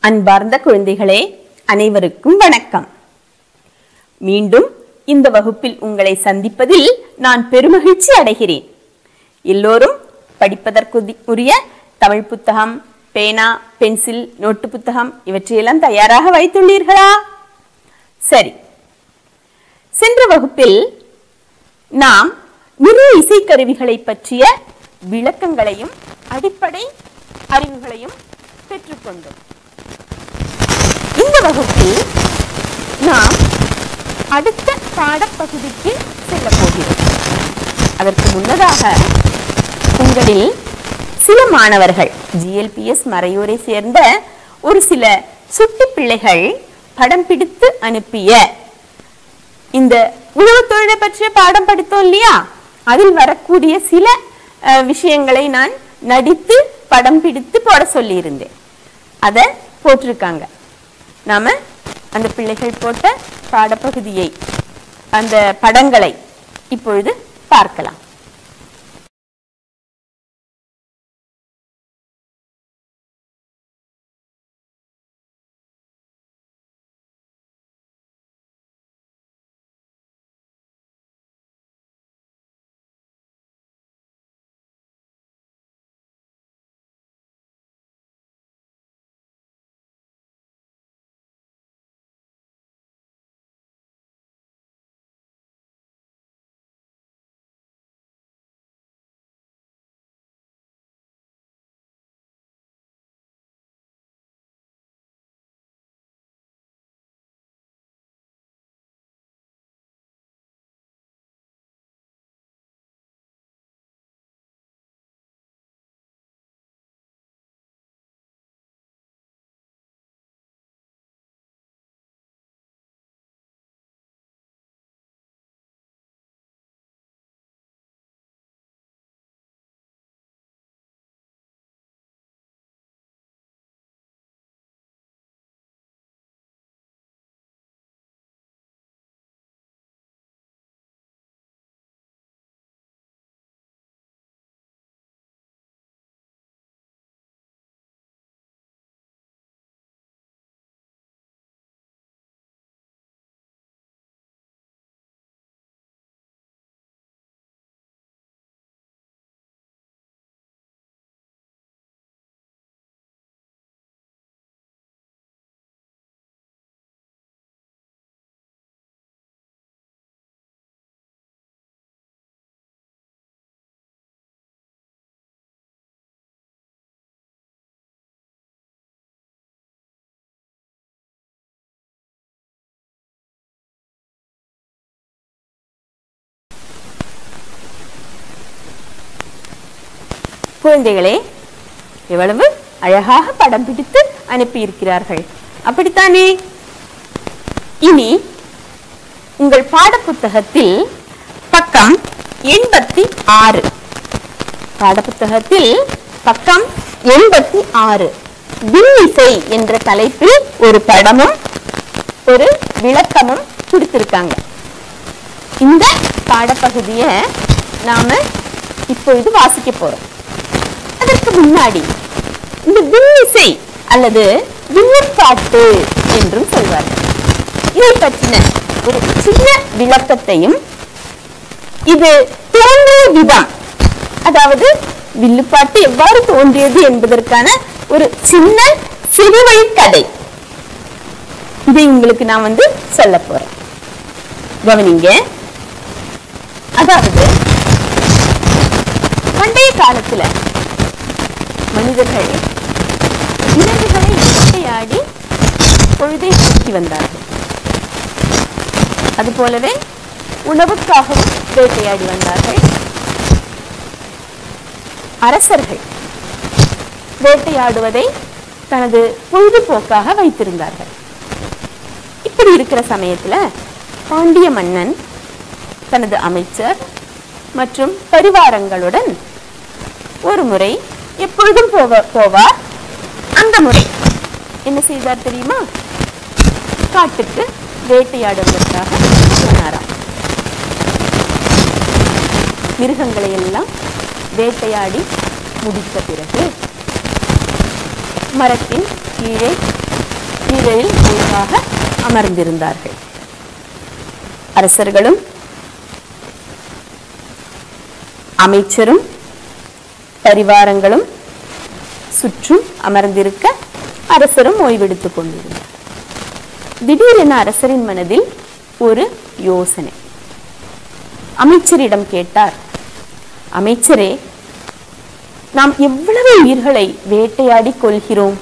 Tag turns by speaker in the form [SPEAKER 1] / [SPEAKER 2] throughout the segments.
[SPEAKER 1] அன்பார்ந்த குழந்தைகளே அனைவருக்கும் வணக்கம் மீண்டும் இந்த வகுப்பில் உங்களை சந்திப்பதில் நான் பெருமகிழ்ச்சி அடைகிறேன் எல்லோரும் படிப்பதற்கு உரிய தமிழ் புத்தகம் பேனா பென்சில் நோட்டு புத்தகம் இவற்றையெல்லாம் தயாராக வைத்துள்ளீர்களா சரி சென்ற வகுப்பில் நாம் நிறைய இசைக்கருவிகளை பற்றிய விளக்கங்களையும் அடிப்படை அறிவுகளையும் பெற்றுக்கொண்டோம் இந்த வகுப்பில் நாம் அடுத்த பாடப்பகுதிக்கு செல்ல போகிறோம் அதற்கு முன்னதாக உங்களில் சில மாணவர்கள் ஜிஎல்பிஎஸ் மறையூரை சேர்ந்த ஒரு சில சுட்டி பிள்ளைகள் படம் பிடித்து அனுப்பிய இந்த உழவு தொழிலை பற்றிய பாடம் படித்தோம் இல்லையா அதில் வரக்கூடிய சில அஹ், விஷயங்களை நான் நடித்து படம் பிடித்து போட சொல்லியிருந்தேன் அதை போட்டிருக்காங்க நாம அந்த பிள்ளைகள் போட்ட பாடப்பகுதியை அந்த படங்களை இப்பொழுது பார்க்கலாம் குழந்தைகளே எவ்வளவு அழகாக படம் பிடித்து அனுப்பியிருக்கிறார்கள் அப்படித்தானே இனி உங்கள் பாடப்புத்தகத்தில் பக்கம் எண்பத்தி ஆறு பாடப்புத்தகத்தில் பக்கம் எண்பத்தி ஆறு வில்லிசை என்ற தலைப்பில் ஒரு படமும் ஒரு விளக்கமும் கொடுத்திருக்காங்க இந்த பாடப்பகுதியை நாம இப்பொழுது வாசிக்க போறோம் அதற்கு முன்னாடி இந்த வில்லிசை அல்லது வில்லுப்பாட்டு என்றும் சொல்வார்கள் இதை பற்றின ஒரு சின்ன விளக்கத்தையும் இது தோன்றிய விதம் அதாவது வில்லுப்பாட்டு எவ்வாறு தோன்றியது என்பதற்கான ஒரு சின்ன சிறுவழி கதை இதை உங்களுக்கு நான் வந்து சொல்ல போறேன் கவனிங்க அதாவது பண்டைய காலத்துல மனிதர்கள் விலங்குகளை வேட்டையாடி பொழுதை போக்கி வந்தார்கள் அதுபோலவே உணவுக்காகவும் வேட்டையாடி வந்தார்கள் அரசர்கள் வேட்டையாடுவதை தனது பொழுதுபோக்காக வைத்திருந்தார்கள் இப்படி இருக்கிற சமயத்துல பாண்டிய மன்னன் தனது அமைச்சர் மற்றும் பரிவாரங்களுடன் ஒரு முறை எப்பொழுதும் போவ போவார் அந்த முறை என்ன செய்தார் தெரியுமா காட்டுக்கு வேட்டையாடுவதற்காக போனாராம் மிருகங்களை எல்லாம் வேட்டையாடி முடித்த பிறகு மரத்தின் கீழே வெற்றிவேல் ஓய்வாக அமர்ந்திருந்தார்கள் அரசர்களும் அமைச்சரும் பரிவாரங்களும் சுற்றும் அமர்ந்திருக்க அரசரும் ஓய்வெடுத்துக் கொண்டிருந்தார் திடீரென அரசரின் மனதில் ஒரு யோசனை அமைச்சரிடம் கேட்டார் அமைச்சரே நாம் எவ்வளவு உயிர்களை வேட்டையாடி கொள்கிறோம்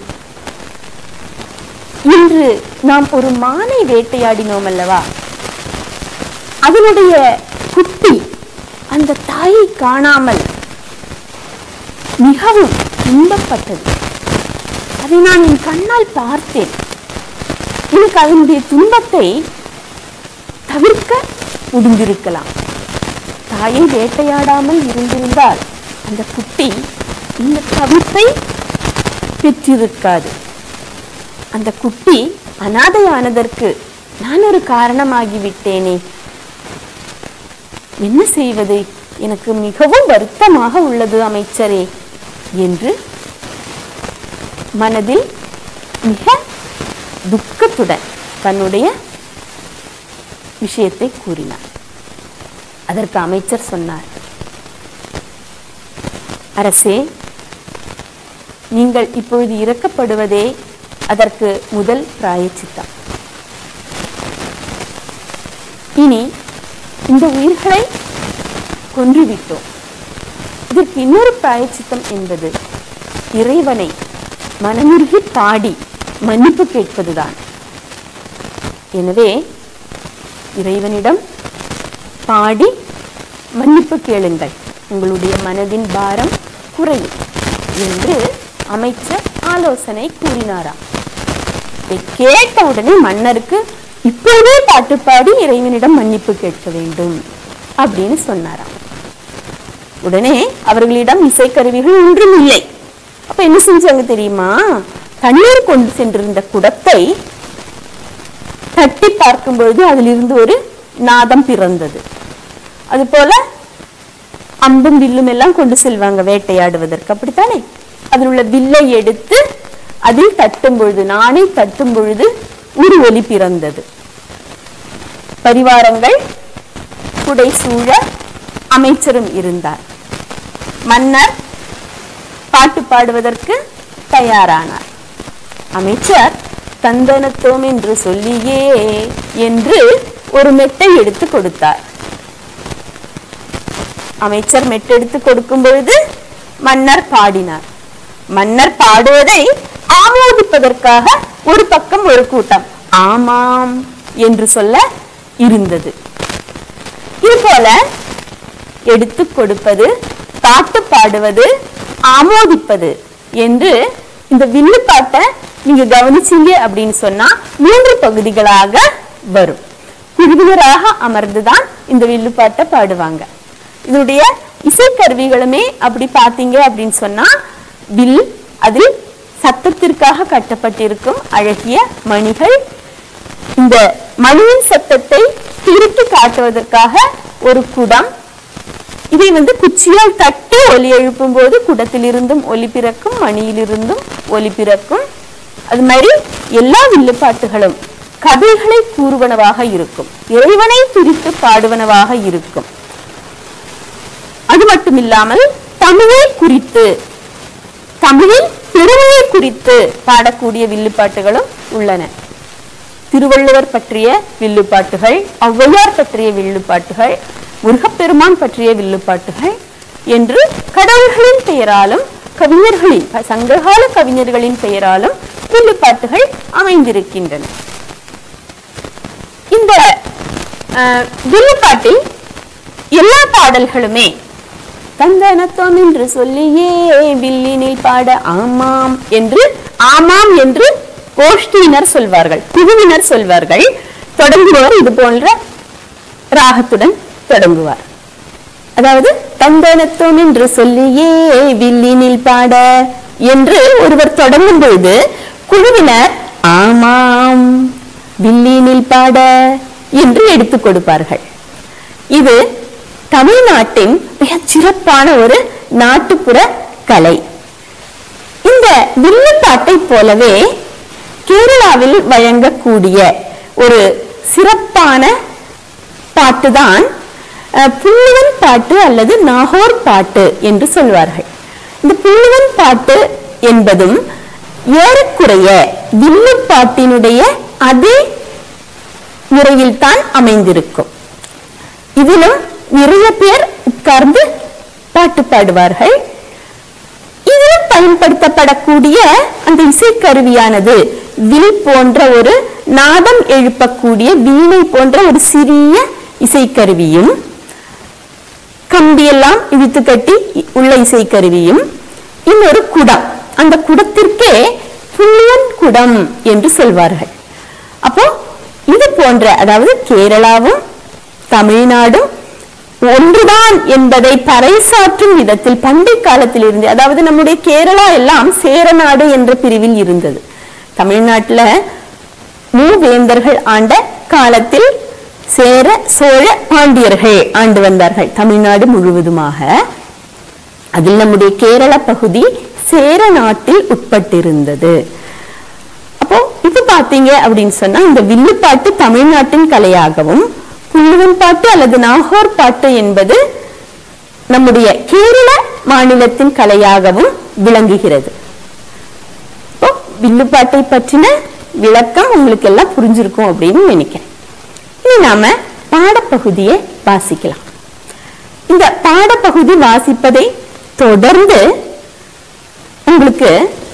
[SPEAKER 1] இன்று நாம் ஒரு மானை வேட்டையாடினோம் அல்லவா அதனுடைய குட்டி அந்த தாயை காணாமல் மிகவும் துன்பப்பட்டது அதை நான் என் கண்ணால் பார்த்தேன் எனக்கு அதனுடைய துன்பத்தை தவிர்க்க முடிந்திருக்கலாம் தாயை வேட்டையாடாமல் இருந்திருந்தால் அந்த குட்டி இந்த தவிர்ப்பை பெற்றிருக்காது அந்த குட்டி அனாதையானதற்கு நான் ஒரு காரணமாகி விட்டேனே என்ன செய்வது எனக்கு மிகவும் வருத்தமாக உள்ளது அமைச்சரே என்று மனதில் மிக துக்கத்துடன் தன்னுடைய விஷயத்தை கூறினார் அதற்கு அமைச்சர் சொன்னார் அரசே நீங்கள் இப்பொழுது இறக்கப்படுவதே அதற்கு முதல் பிராயச்சித்தம் இனி இந்த உயிர்களை கொன்றுவிட்டோம் இதற்கு இன்னொரு பிராயச்சித்தம் என்பது இறைவனை மனமுருகி பாடி மன்னிப்பு கேட்பதுதான் எனவே இறைவனிடம் பாடி மன்னிப்பு கேளுங்கள் உங்களுடைய மனதின் பாரம் குறையும் என்று அமைச்சர் ஆலோசனை கூறினாராம் இதை கேட்ட உடனே மன்னருக்கு இப்போதே பாட்டு பாடி இறைவனிடம் மன்னிப்பு கேட்க வேண்டும் அப்படின்னு சொன்னாராம் உடனே அவர்களிடம் இசைக்கருவிகள் ஒன்றும் இல்லை அப்ப என்ன செஞ்சாங்க தெரியுமா தண்ணீர் கொண்டு சென்றிருந்த குடத்தை தட்டி பார்க்கும் பொழுது அதிலிருந்து ஒரு நாதம் பிறந்தது அதுபோல அம்பும் வில்லும் எல்லாம் கொண்டு செல்வாங்க வேட்டையாடுவதற்கு அப்படித்தானே அதில் உள்ள வில்லை எடுத்து அதில் தட்டும் பொழுது நானே தட்டும் பொழுது ஒரு ஒலி பிறந்தது பரிவாரங்கள் குடை சூழ அமைச்சரும் இருந்தார் மன்னர் பாட்டு பாடுவதற்கு தயாரானார் அமைச்சர் தந்தனத்தோம் என்று சொல்லியே என்று ஒரு மெட்டை எடுத்து கொடுத்தார் அமைச்சர் மெட்டெடுத்து கொடுக்கும் பொழுது மன்னர் பாடினார் மன்னர் பாடுவதை ஆமோதிப்பதற்காக ஒரு பக்கம் ஒரு கூட்டம் ஆமாம் என்று சொல்ல இருந்தது இது போல எடுத்து கொடுப்பது பாட்டு பாடுவது ஆமோதிப்பது என்று இந்த வில்லுப்பாட்டை நீங்க கவனிச்சீங்க அப்படின்னு சொன்னா மூன்று பகுதிகளாக வரும் குழுவினராக அமர்ந்துதான் இந்த வில்லுப்பாட்டை பாடுவாங்க இதனுடைய இசைக்கருவிகளுமே அப்படி பார்த்தீங்க அப்படின்னு சொன்னா வில் அதில் சத்தத்திற்காக கட்டப்பட்டிருக்கும் அழகிய மணிகள் இந்த மணியின் சத்தத்தை திருப்பி காட்டுவதற்காக ஒரு குடம் இதை வந்து குச்சியால் தட்டி ஒலி எழுப்பும் போது குடத்திலிருந்தும் ஒலி பிறக்கும் மணியிலிருந்தும் ஒலி பிறக்கும் அது மாதிரி எல்லா வில்லுப்பாட்டுகளும் கதைகளை கூறுவனவாக இருக்கும் இறைவனை குறித்து பாடுவனவாக இருக்கும் அது மட்டும் இல்லாமல் தமிழை குறித்து தமிழில் பெருமையை குறித்து பாடக்கூடிய வில்லுப்பாட்டுகளும் உள்ளன திருவள்ளுவர் பற்றிய வில்லுப்பாட்டுகள் ஔவையார் பற்றிய வில்லுப்பாட்டுகள் முருகப்பெருமான் பற்றிய வில்லுப்பாட்டுகள் என்று கடவுள்களின் பெயராலும் கவிஞர்களின் சங்ககால கவிஞர்களின் பெயராலும் வில்லுப்பாட்டுகள் அமைந்திருக்கின்றன இந்த அஹ், வில்லுப்பாட்டில் எல்லா பாடல்களுமே தந்தனத்தோம் என்று சொல்லியே வில்லினில் பாட ஆமாம் என்று ஆமாம் என்று கோஷ்டியினர் சொல்வார்கள் குழுவினர் சொல்வார்கள் தொடங்குபவர் இது போன்ற ராகத்துடன் தொடங்குவார் அதாவது தந்தனத்தோம் என்று சொல்லியே வில்லினில் பாட என்று ஒருவர் தொடங்கும் பொழுது குழுவினர் ஆமாம் வில்லினில் பாட என்று எடுத்துக் கொடுப்பார்கள் இது தமிழ்நாட்டின் மிகச் சிறப்பான ஒரு நாட்டுப்புற கலை இந்த வில்லுப்பாட்டை போலவே கேரளாவில் வழங்கக்கூடிய ஒரு சிறப்பான பாட்டுதான் அஹ், புள்ளுவன் பாட்டு அல்லது நாகோர் பாட்டு என்று சொல்வார்கள் இந்த புள்ளுவன் பாட்டு என்பதும் ஏறக்குறைய வில்லு பாட்டினுடைய அதே முறையில் தான் அமைந்திருக்கும் இதிலும் நிறைய பேர் உட்கார்ந்து பாட்டு பாடுவார்கள் இதில் பயன்படுத்தப்படக்கூடிய அந்த இசைக்கருவியானது வில் போன்ற ஒரு நாதம் எழுப்பக்கூடிய வீணை போன்ற ஒரு சிறிய இசைக்கருவியும் கம்பியெல்லாம் இழுத்து கட்டி உள்ள இசைக்கருவியும் இன்னொரு குடம் அந்த குடத்திற்கே புள்ளியன் குடம் என்று சொல்வார்கள் அப்போ இது போன்ற அதாவது கேரளாவும் தமிழ்நாடும் ஒன்றுதான் என்பதை பறைசாற்றும் விதத்தில் பண்டை காலத்தில் இருந்து அதாவது நம்முடைய கேரளா எல்லாம் சேரநாடு என்ற பிரிவில் இருந்தது தமிழ்நாட்டுல மூவேந்தர்கள் ஆண்ட காலத்தில் சேர சோழ பாண்டியர்கள் ஆண்டு வந்தார்கள் தமிழ்நாடு முழுவதுமாக அதில் நம்முடைய கேரள பகுதி சேர நாட்டில் உட்பட்டிருந்தது அப்போ இது பாத்தீங்க அப்படின்னு சொன்னா இந்த வில்லுப்பாட்டு தமிழ்நாட்டின் கலையாகவும் புள்ளுவன் பாட்டு அல்லது நாகோர் பாட்டு என்பது நம்முடைய கேரள மாநிலத்தின் கலையாகவும் விளங்குகிறது இப்போ வில்லுப்பாட்டை பற்றின விளக்கம் உங்களுக்கு எல்லாம் புரிஞ்சிருக்கும் அப்படின்னு நினைக்கிறேன் இனி நாம பாடப்பகுதியை வாசிக்கலாம் இந்த பாடப்பகுதி வாசிப்பதை தொடர்ந்து உங்களுக்கு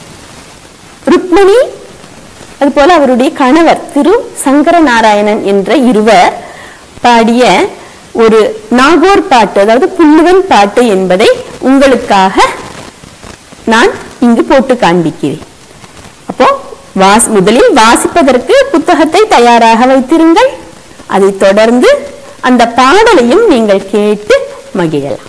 [SPEAKER 1] ருக்மணி அதுபோல அவருடைய கணவர் திரு சங்கர நாராயணன் என்ற இருவர் பாடிய ஒரு நாகோர் பாட்டு அதாவது புல்லுவன் பாட்டு என்பதை உங்களுக்காக நான் இங்கு போட்டு காண்பிக்கிறேன் அப்போ வாஸ் முதலில் வாசிப்பதற்கு புத்தகத்தை தயாராக வைத்திருங்கள் அதைத் தொடர்ந்து அந்த பாடலையும் நீங்கள் கேட்டு மகிழலாம்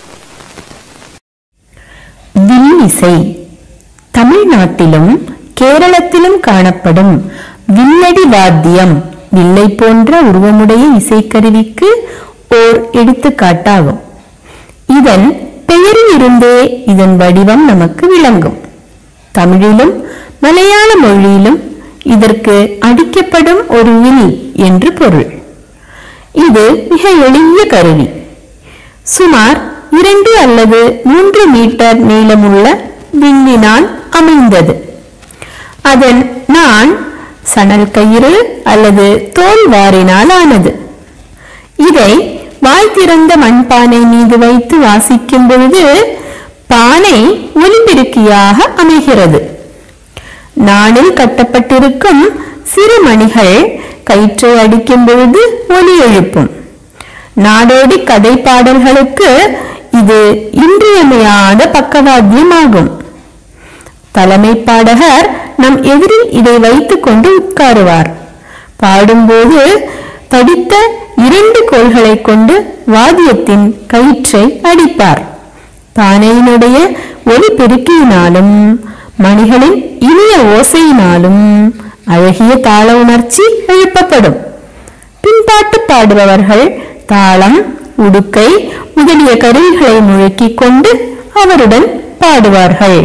[SPEAKER 2] வில்லிசை தமிழ்நாட்டிலும் கேரளத்திலும் காணப்படும் வில்லடி வாத்தியம் வில்லை போன்ற உருவமுடைய இசைக்கருவிக்கு ஓர் எடுத்துக்காட்டாகும் இதன் பெயரில் இருந்தே இதன் வடிவம் நமக்கு விளங்கும் தமிழிலும் மலையாள மொழியிலும் இதற்கு அடிக்கப்படும் ஒரு வில் என்று பொருள் இது மிக எளிய கருவி சுமார் இரண்டு அல்லது மூன்று மீட்டர் நீளமுள்ள வில்லினால் அமைந்தது அதன் நான் சணல் கயிறு அல்லது தோல் வாரினால் ஆனது இதை வாய் திறந்த மண்பானை மீது வைத்து வாசிக்கும் பொழுது பானை ஒலிபெருக்கியாக அமைகிறது நாணில் கட்டப்பட்டிருக்கும் சிறு மணிகள் கயிற்றை அடிக்கும் பொழுது ஒலி எழுப்பும் நாடோடி கதை பாடல்களுக்கு இது இன்றியமையாத பக்கவாத்தியமாகும் தலைமை பாடகர் நம் எதிரில் இதை வைத்துக் கொண்டு உட்காருவார் பாடும்போது தடித்த இரண்டு கோல்களை கொண்டு வாத்தியத்தின் கயிற்றை அடிப்பார் பானையினுடைய ஒலி பெருக்கியினாலும் மணிகளின் இனிய ஓசையினாலும் அழகிய தாள உணர்ச்சி எழுப்பப்படும் பின்பாட்டு பாடுபவர்கள் தாளம் உடுக்கை முதலிய கருவிகளை முழக்கிக் கொண்டு அவருடன் பாடுவார்கள்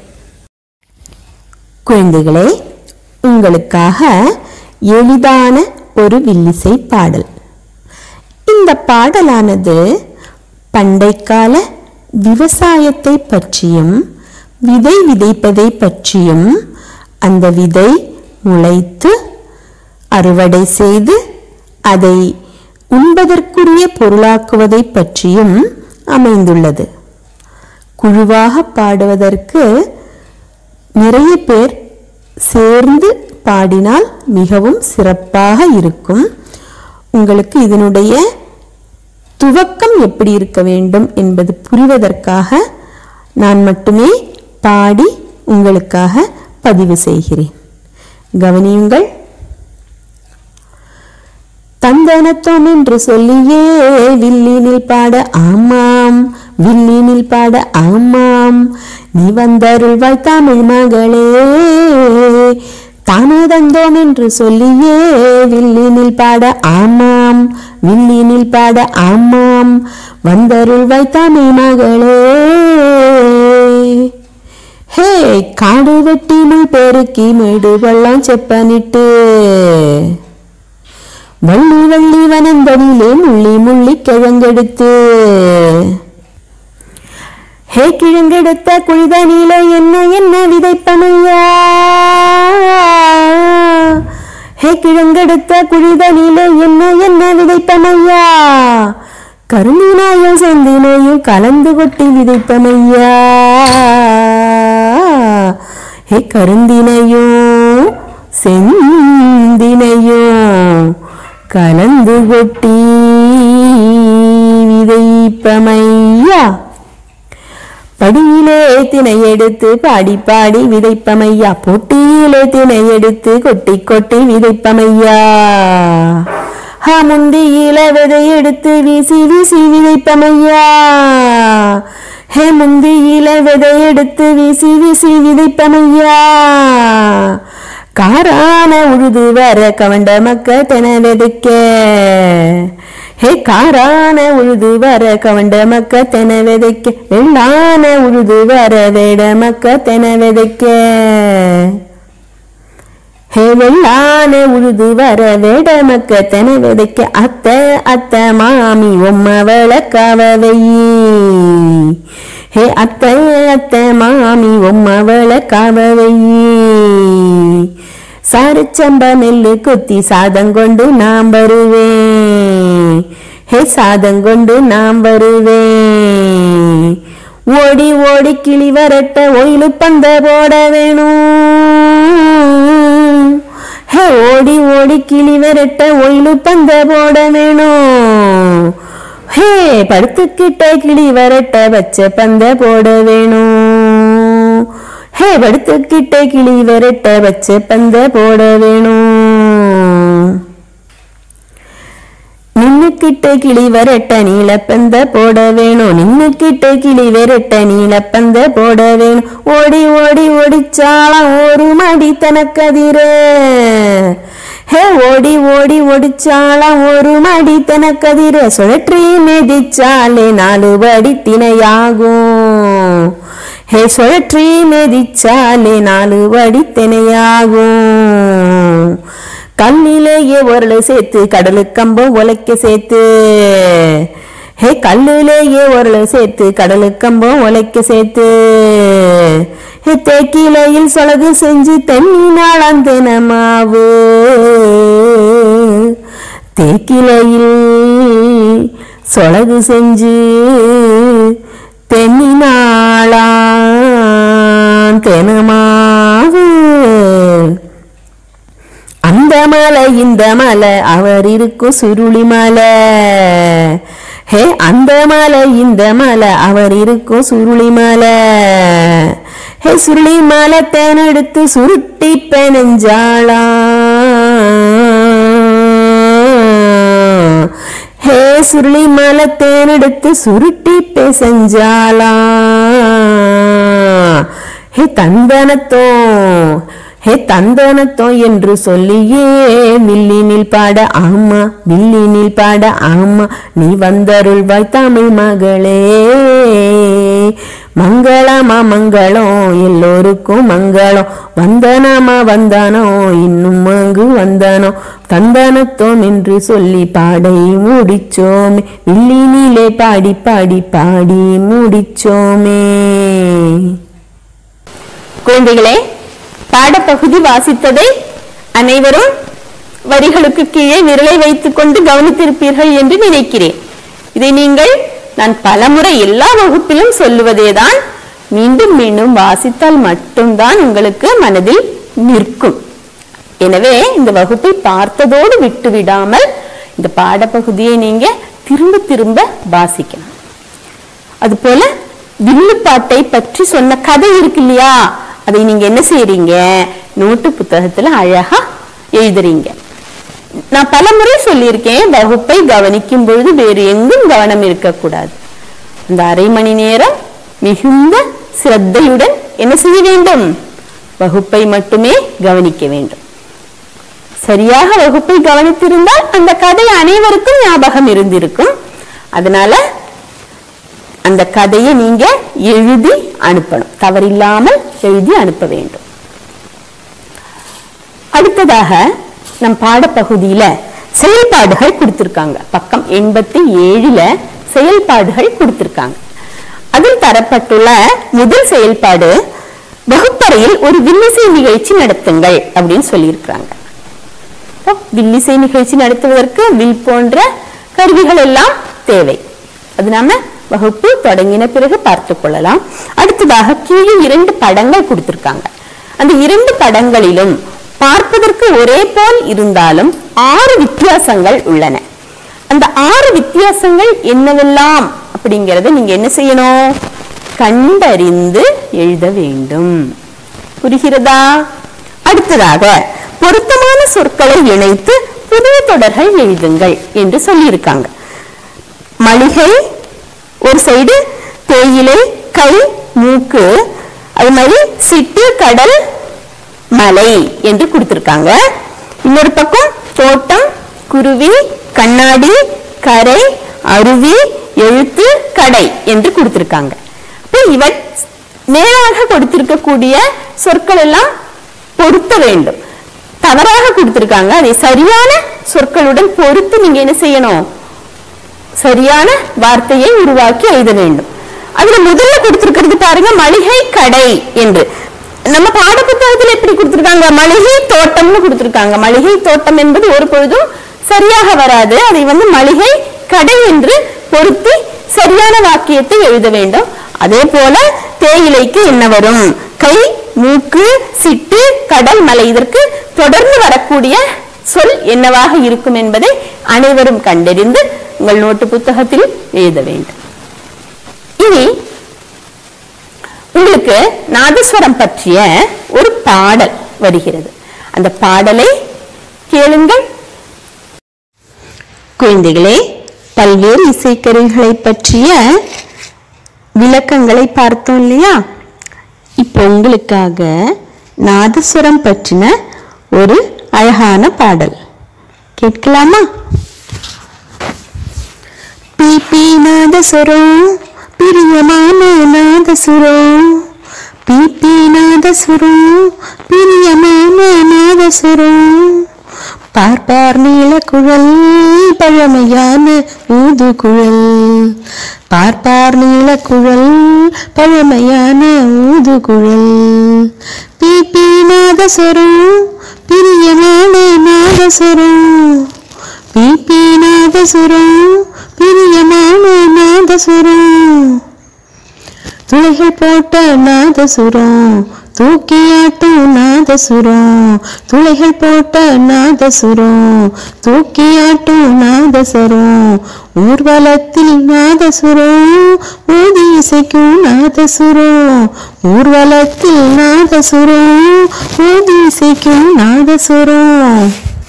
[SPEAKER 1] குழந்தைகளே உங்களுக்காக எளிதான ஒரு வில்லிசை பாடல் இந்த பாடலானது பண்டைக்கால விவசாயத்தை பற்றியும் விதை விதைப்பதை பற்றியும் அந்த விதை முளைத்து அறுவடை செய்து அதை உண்பதற்குரிய பொருளாக்குவதை பற்றியும் அமைந்துள்ளது குழுவாக பாடுவதற்கு நிறைய பேர் சேர்ந்து பாடினால் மிகவும் சிறப்பாக இருக்கும் உங்களுக்கு இதனுடைய துவக்கம் எப்படி இருக்க வேண்டும் என்பது புரிவதற்காக நான் மட்டுமே பாடி உங்களுக்காக பதிவு செய்கிறேன் கவனியுங்கள் தந்தனத்தோன் என்று சொல்லியே வில்லினில் பாட ஆமாம் வில்லினில் பாட ஆமாம் நீ வந்தருள்வாய் தமிழ் மகளே தானதந்தோம் என்று சொல்லியே வில்லினில் பாட ஆமாம் வில்லினில் பாட ஆமாம் வந்தருள்வாய் தமிழ் மகளே
[SPEAKER 2] ஹே காடு வெட்டி முள் பெருக்கி மேடு பள்ளம் செப்பனிட்டு வள்ளி வள்ளி வனந்தனிலே முள்ளி முள்ளி கிழங்கெடுத்து ஹே கிழங்கெடுத்த குழிதனிலே என்ன என்ன விதைப்பமையா ஹே கிழங்கெடுத்த குழிதனிலே என்ன என்ன விதைப்பமையா கருந்தினாயும் செந்தினையும் கலந்து கொட்டி விதைப்பமையா ஹே கருந்தினையும் செந்தினையும் கலந்து கொட்டி விதைப்பமையா படியிலே திணை எடுத்து பாடி பாடி விதைப்பமையா பொட்டியிலே திணை எடுத்து கொட்டி கொட்டி விதைப்பமையா ஹா முந்தியில விதை எடுத்து வீசி வீசி விதைப்பமையா ஹே முந்தியில விதை எடுத்து வீசி வீசி விதைப்பமையா காரான உழுது வர கவண்ட மக்க தென விதைக்க ஹே காரான உழுது வர கவண்ட மக்க தென விதைக்க வெள்ளான உழுது வர வேட மக்க தென விதைக்க ஹே வெள்ளான உழுது வர வேட மக்க தென விதைக்க அத்த அத்த மாமி உம்ம விளக்காவ வெயி ஹே அத்த அத்த மாமி உம்ம விளக்காவ வெயி சாரிச்சம்ப நெல்லு குத்தி சாதங்கொண்டு நாம் வருவேன் ஹே சாதங்கொண்டு நாம் வருவேன் ஓடி ஓடி கிளி வரட்ட ஒயிலு பந்த போட வேணும் ஹே ஓடி ஓடி கிளி வரட்ட ஒயிலு பந்த போட வேணும் ஹே படுத்துக்கிட்ட கிளி வரட்ட வச்ச பந்த போட வேணும் ஹே படுத்துக்கிட்ட கிளி வரட்ட வச்ச பந்த போட வேணும் நின்னுக்கிட்ட கிளி வரட்ட நீலப்பந்த போட வேணும் நின்னுக்கிட்ட கிளி வரட்ட நீலப்பந்த போட வேணும் ஓடி ஓடி ஓடிச்சாலாம் ஒரு மடி தனக்கதிர ஹே ஓடி ஓடி ஓடிச்சாலாம் ஒரு மடி தனக்கதிர சுழற்றி மிதிச்சாலே நாலு படி திணையாகும் ஹே சுழற்றி மிதிச்சாலே நாலு படி திணையாகும் கல்லிலேயே உரலை சேர்த்து கடலுக்கு கம்பம் உலைக்க சேர்த்து ஹே கல்லிலேயே உரலை சேர்த்து கடலுக்கு கம்பம் உலைக்க சேர்த்து ஹே தேக்கிலையில் சொலகு செஞ்சு தென்னினாள் அந்த மாவு தேக்கிலையில் சொலகு செஞ்சு தென்னினாளாம் தெனமாவு அந்த மலை இந்த மலை அவர் இருக்கும் சுருளி மலை ஹே அந்த மலை இந்த மலை அவர் இருக்கும் சுருளி மலை ஹே சுருளி மலை தேனெடுத்து சுருட்டி பெனஞ்சாளா ஹே சுருளி மலை தேனெடுத்து சுருட்டி பெசஞ்சாளா ஹே தந்தனத்தோ ஹே தந்தனத்தோ என்று சொல்லியே வில்லினில் பாட ஆமா வில்லினில் பாட ஆமா நீ வந்தருள்வாய் தமிழ் மகளே மங்களமா மங்களம் எல்லோருக்கும் மங்களம் வந்தனமா வந்தானோ இன்னும் அங்கு வந்தானோ தந்தனத்தோம் என்று சொல்லி பாடை முடிச்சோமே வில்லினிலே பாடி பாடி பாடி முடிச்சோமே
[SPEAKER 1] குழந்தைகளே பாடப்பகுதி வாசித்ததை அனைவரும் வரிகளுக்கு கீழே விரலை வைத்துக் கொண்டு கவனித்திருப்பீர்கள் என்று நினைக்கிறேன் இதை நீங்கள் நான் பலமுறை எல்லா வகுப்பிலும் சொல்லுவதேதான் மீண்டும் மீண்டும் வாசித்தால் மட்டும்தான் உங்களுக்கு மனதில் நிற்கும் எனவே இந்த வகுப்பை பார்த்ததோடு விட்டு விடாமல் இந்த பாடப்பகுதியை நீங்க திரும்ப திரும்ப வாசிக்கணும் அதுபோல வில்லுப்பாட்டை பற்றி சொன்ன கதை இருக்கு இல்லையா அதை நீங்க என்ன செய்றீங்க நோட்டு புத்தகத்துல அழகா எழுதுறீங்க நான் பலமுறை சொல்லியிருக்கேன் வகுப்பை கவனிக்கும் பொழுது வேறு எங்கும் கவனம் இருக்கக்கூடாது அந்த அரை மணி நேரம் மிகுந்த சிரத்தையுடன் என்ன செய்ய வேண்டும் வகுப்பை மட்டுமே கவனிக்க வேண்டும் சரியாக வகுப்பை கவனித்திருந்தால் அந்த கதை அனைவருக்கும் ஞாபகம் இருந்திருக்கும் அதனால அந்த கதையை நீங்க எழுதி அனுப்பணும் தவறில்லாமல் எழுதி அனுப்ப வேண்டும் அடுத்ததாக நம் பாடப்பகுதியில செயல்பாடுகள் கொடுத்திருக்காங்க பக்கம் எண்பத்தி ஏழுல செயல்பாடுகள் கொடுத்திருக்காங்க அதில் தரப்பட்டுள்ள முதல் செயல்பாடு வகுப்பறையில் ஒரு வில்லிசை நிகழ்ச்சி நடத்துங்கள் அப்படின்னு சொல்லியிருக்கிறாங்க அப்போ வில்லிசை நிகழ்ச்சி நடத்துவதற்கு வில் போன்ற கருவிகள் எல்லாம் தேவை அது நாம வகுப்பு தொடங்கின பிறகு பார்த்துக் கொள்ளலாம் அடுத்ததாக கீழே இரண்டு படங்கள் கொடுத்திருக்காங்க அந்த இரண்டு படங்களிலும் பார்ப்பதற்கு ஒரே போல் இருந்தாலும் ஆறு வித்தியாசங்கள் உள்ளன அந்த ஆறு வித்தியாசங்கள் என்னவெல்லாம் அப்படிங்கறத நீங்க என்ன செய்யணும் கண்டறிந்து எழுத வேண்டும் புரிகிறதா அடுத்ததாக பொருத்தமான சொற்களை இணைத்து புதிய தொடர்கள் எழுதுங்கள் என்று சொல்லியிருக்காங்க மளிகை ஒரு சைடு தேயிலை கை மூக்கு அது மாதிரி சிட்டு கடல் மலை என்று கொடுத்திருக்காங்க இன்னொரு பக்கம் தோட்டம் குருவி கண்ணாடி கரை அருவி எழுத்து கடை என்று கொடுத்திருக்காங்க அப்ப இவன் நேராக கொடுத்திருக்கக்கூடிய சொற்கள் எல்லாம் பொருத்த வேண்டும் தவறாக கொடுத்திருக்காங்க அதை சரியான சொற்களுடன் பொருத்து நீங்க என்ன செய்யணும் சரியான வார்த்தையை உருவாக்கி எழுத வேண்டும் அதுல முதல்ல கொடுத்திருக்கிறது பாருங்க மளிகை கடை என்று நம்ம பாடப்புத்தகத்துல எப்படி கொடுத்திருக்காங்க மளிகை தோட்டம்னு கொடுத்திருக்காங்க மளிகை தோட்டம் என்பது ஒரு பொழுதும் சரியாக வராது அதை வந்து மளிகை கடை என்று பொருத்தி சரியான வாக்கியத்தை எழுத வேண்டும் அதே போல தேயிலைக்கு என்ன வரும் கை மூக்கு சிட்டு கடல் மலை இதற்கு தொடர்ந்து வரக்கூடிய சொல் என்னவாக இருக்கும் என்பதை அனைவரும் கண்டறிந்து உங்கள் நோட்டு புத்தகத்தில் எழுத வேண்டும் இனி உங்களுக்கு நாதஸ்வரம் பற்றிய ஒரு பாடல் வருகிறது அந்த பாடலை கேளுங்கள் குழந்தைகளே பல்வேறு இசைக்கருவிகளை பற்றிய விளக்கங்களை பார்த்தோம் இல்லையா இப்போ உங்களுக்காக நாதஸ்வரம் பற்றின ஒரு அழகான பாடல் கேட்கலாமா பிபி நாதஸ்வரம் பிரியமான நாதசுரம் பிபி நாதசுரம் பிரியமான நாதசுரம் பார்ப்பார் நீலக்குழல் பழமையான ஊதுகுழல் பார்ப்பார் நீலக்குழல் பழமையான ஊதுகுழல் பிபி நாதசுரம் பிரியமான நாதசுரம் பிபி நாதசுரம் பிரியமான நாதசுரம் துளைகள் போட்ட நாதசுரம் தூக்கியாட்டும் நாதசுரம் துளைகள் போட்ட நாதசுரம் தூக்கியாட்டும் நாதசுரம் ஊர்வலத்தில் நாதசுரம் ஊதி இசைக்கும் நாதசுரம் ஊர்வலத்தில் நாதசுரம் ஊதி இசைக்கும் நாதசுரம்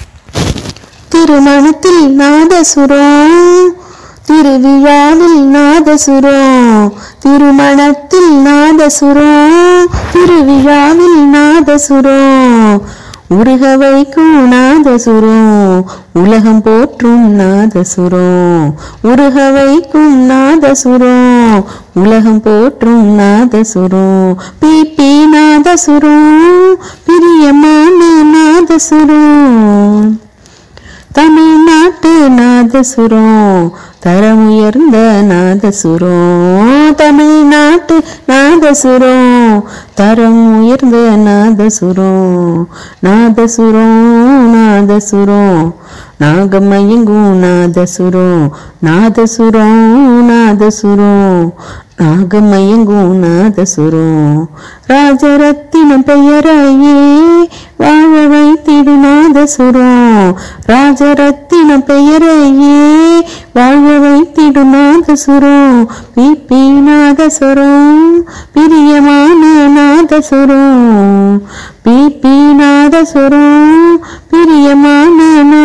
[SPEAKER 1] திருமணத்தில் நாதசுரம் திருவிழாவில் நாதசுரம் திருமணத்தில் நாதசுரம் திருவிழாவில் நாதசுரம் உருக வைக்கும் நாதசுரம் உலகம் போற்றும் நாதசுரம் உருக வைக்கும் நாதசுரம் உலகம் போற்றும் நாதசுரம் பிபி நாதசுரம் பிரியமான நாதசுரம் தமிழ்நாட்டு நாதசுரம் தரமுயர்ந்த நாதசுரம் தமிழ்நாட்டு நாதசுரம் தரம் உயர்ந்த நாதசுரம் நாதசுரம் நாதசுரம் நாகமயங்கும் நாதசுரம் நாதசுரம் நாதசுரம் நாகமயங்கும் நாதசுரம் ராஜரத்தினம் பெயரையே வாழ வைத்திடு நாதசுரம் ராஜரத்தினம் பெயரையே வாழ வைத்திடு நாதசுரம் பிபி நாதசுரம் பிரியமான நாதசுரம் பிபி நாதசுரம் பிரியமான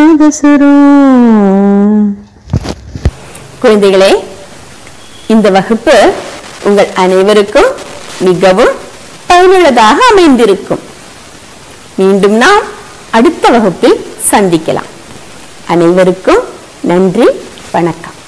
[SPEAKER 1] நாதசுரம் குழந்தைகளே இந்த வகுப்பு உங்கள் அனைவருக்கும் மிகவும் பயனுள்ளதாக அமைந்திருக்கும் மீண்டும் நாம் அடுத்த வகுப்பில் சந்திக்கலாம் அனைவருக்கும் நன்றி வணக்கம்